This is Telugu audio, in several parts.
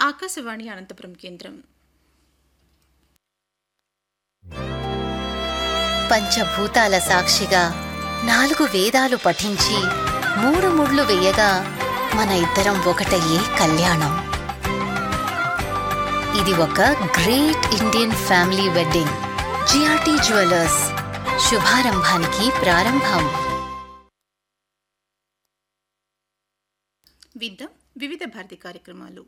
ఆకాశవాణి అనంతపురం కేంద్రం పంచభూతాల సాక్షిగా నాలుగు వేదాలు పఠించి మూడు ముళ్ళు వేయగా మన ఇద్దరం ఒకటయ్యే కళ్యాణం ఇది ఒక great Indian family wedding GRT jewellers శుభారంభానికి ప్రారంభం విద్దాం వివిధ భారతి కార్యక్రమాలు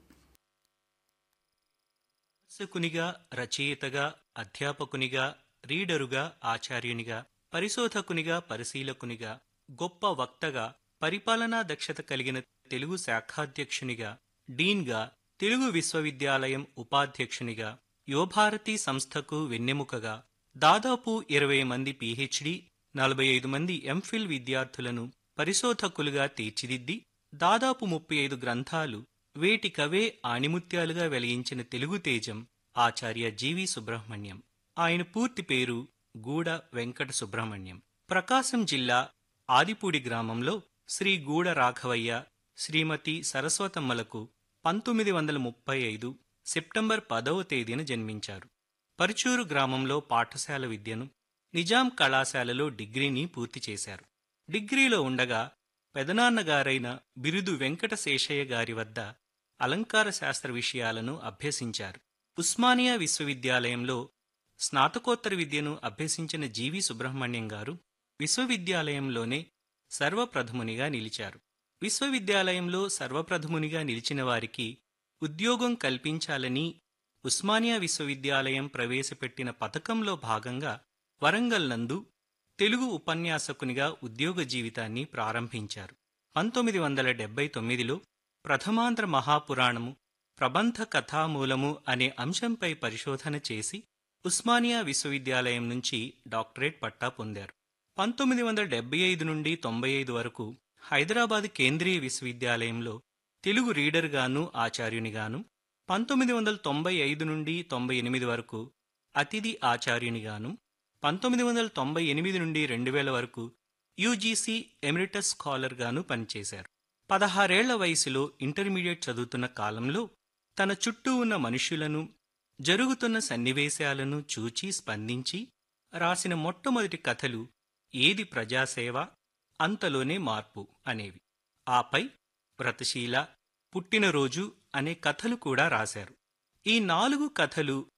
విమర్శకునిగా రచయితగా అధ్యాపకునిగా రీడరుగా ఆచార్యునిగా పరిశోధకునిగా పరిశీలకునిగా గొప్ప వక్తగా పరిపాలనా దక్షత కలిగిన తెలుగు శాఖాధ్యక్షునిగా డీన్గా తెలుగు విశ్వవిద్యాలయం ఉపాధ్యక్షునిగా యువభారతి సంస్థకు వెన్నెముకగా దాదాపు ఇరవై మంది పీహెచ్డీ నలభై ఐదు మంది ఎంఫిల్ విద్యార్థులను పరిశోధకులుగా తీర్చిదిద్ది దాదాపు ముప్పై ఐదు గ్రంథాలు వేటికవే ఆణిముత్యాలుగా వెలిగించిన తెలుగు తేజం ఆచార్య జీవి సుబ్రహ్మణ్యం ఆయన పూర్తి పేరు గూడ వెంకట సుబ్రహ్మణ్యం ప్రకాశం జిల్లా ఆదిపూడి గ్రామంలో శ్రీ గూడ రాఘవయ్య శ్రీమతి సరస్వతమ్మలకు పంతొమ్మిది వందల ముప్పై ఐదు సెప్టెంబర్ పదవ తేదీన జన్మించారు పరుచూరు గ్రామంలో పాఠశాల విద్యను నిజాం కళాశాలలో డిగ్రీని పూర్తి చేశారు డిగ్రీలో ఉండగా పెదనాన్నగారైన బిరుదు వెంకట శేషయ్య గారి వద్ద అలంకార శాస్త్ర విషయాలను అభ్యసించారు ఉస్మానియా విశ్వవిద్యాలయంలో స్నాతకోత్తర విద్యను అభ్యసించిన జీవి సుబ్రహ్మణ్యం గారు విశ్వవిద్యాలయంలోనే సర్వప్రథమునిగా నిలిచారు విశ్వవిద్యాలయంలో సర్వప్రథమునిగా నిలిచిన వారికి ఉద్యోగం కల్పించాలని ఉస్మానియా విశ్వవిద్యాలయం ప్రవేశపెట్టిన పథకంలో భాగంగా వరంగల్ నందు తెలుగు ఉపన్యాసకునిగా ఉద్యోగ జీవితాన్ని ప్రారంభించారు పంతొమ్మిది వందల డెబ్బై తొమ్మిదిలో ప్రథమాంధ్ర మహాపురాణము ప్రబంధ కథామూలము అనే అంశంపై పరిశోధన చేసి ఉస్మానియా విశ్వవిద్యాలయం నుంచి డాక్టరేట్ పట్టా పొందారు పంతొమ్మిది వందల డెబ్బై ఐదు నుండి తొంభై ఐదు వరకు హైదరాబాద్ కేంద్రీయ విశ్వవిద్యాలయంలో తెలుగు రీడర్గాను ఆచార్యునిగాను పంతొమ్మిది వందల తొంభై ఐదు నుండి తొంభై ఎనిమిది వరకు అతిథి ఆచార్యునిగాను పంతొమ్మిది వందల తొంభై ఎనిమిది నుండి రెండు వేల వరకు యూజీసీ ఎమిరిటస్ స్కాలర్గాను పనిచేశారు పదహారేళ్ల వయసులో ఇంటర్మీడియట్ చదువుతున్న కాలంలో తన చుట్టూ ఉన్న మనుష్యులను జరుగుతున్న సన్నివేశాలను చూచి స్పందించి రాసిన మొట్టమొదటి కథలు ఏది ప్రజాసేవ అంతలోనే మార్పు అనేవి ఆపై వ్రతశీల పుట్టినరోజు అనే కథలు కూడా రాశారు ఈ నాలుగు కథలు